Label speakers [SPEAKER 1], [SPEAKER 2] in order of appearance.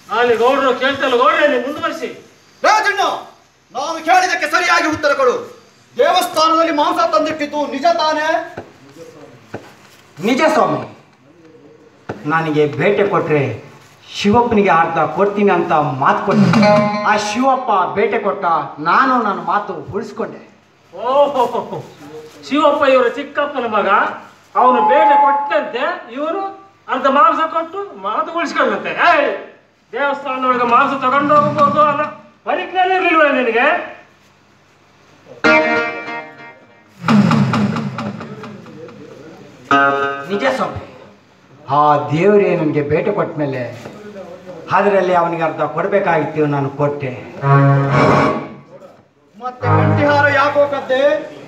[SPEAKER 1] ಅಲ್ಲಿ ಗೌಡ್ರು ಕೇಳ್ತಲ್ಲ ಗೌಡ್ರೆ ನೀವು ಮುಂದುವರಿಸಿ
[SPEAKER 2] ರಾಜಣ್ಣ ನಾನು ಕೇಳಿದಕ್ಕೆ ಸರಿಯಾಗಿ ಉತ್ತರ ಕೊಡು ದೇವಸ್ಥಾನದಲ್ಲಿ ಮಾಂಸ ತಂದಿಟ್ಟಿದ್ದು ನಿಜ ತಾನೇ
[SPEAKER 3] ನಿಜ ಸ್ವಾಮಿ ನನಗೆ ಬೇಟೆ ಕೊಟ್ರೆ ಶಿವಪ್ಪನಿಗೆ ಅರ್ಧ ಕೊಡ್ತೀನಿ ಅಂತ ಮಾತು ಕೊಟ್ಟೆ ಆ ಶಿವಪ್ಪ ಬೇಟೆ ಕೊಟ್ಟ ನಾನು ನನ್ನ ಮಾತು ಉಳಿಸ್ಕೊಂಡೆ
[SPEAKER 1] ಓಹೋ ಶಿವಪ್ಪ ಇವರ ಚಿಕ್ಕಪ್ಪನ ಮಗ ಅವನು ಬೇಟೆ ಕೊಟ್ಟಂತೆ ಇವರು ಅರ್ಧ ಮಾಂಸ ಕೊಟ್ಟು ಮಾತು ಉಳಿಸ್ಕೊಂಡಂತೆ ಏಯ್ ದೇವಸ್ಥಾನದೊಳಗೆ ಮಾಂಸ ತಗೊಂಡು ಹೋಗ್ಬೋದು ಅಲ್ಲ ಪರಿಜ್ಞಾನ ಇರ್ಲಿಲ್ವ ನಿನಗೆ
[SPEAKER 3] ನಿಜ ಸ್ವಾಮಿ ಆ ದೇವರೇ ನನಗೆ ಬೇಟೆ ಕೊಟ್ಟ ಮೇಲೆ ಅದರಲ್ಲಿ ಅವನಿಗೆ ಅರ್ಧ ಕೊಡಬೇಕಾಗಿತ್ತು ನಾನು ಕೊಟ್ಟೆ
[SPEAKER 2] ಮತ್ತೆ ಕಂಠಿಹಾರ ಯಾಕೋ ಕದ್ದೆ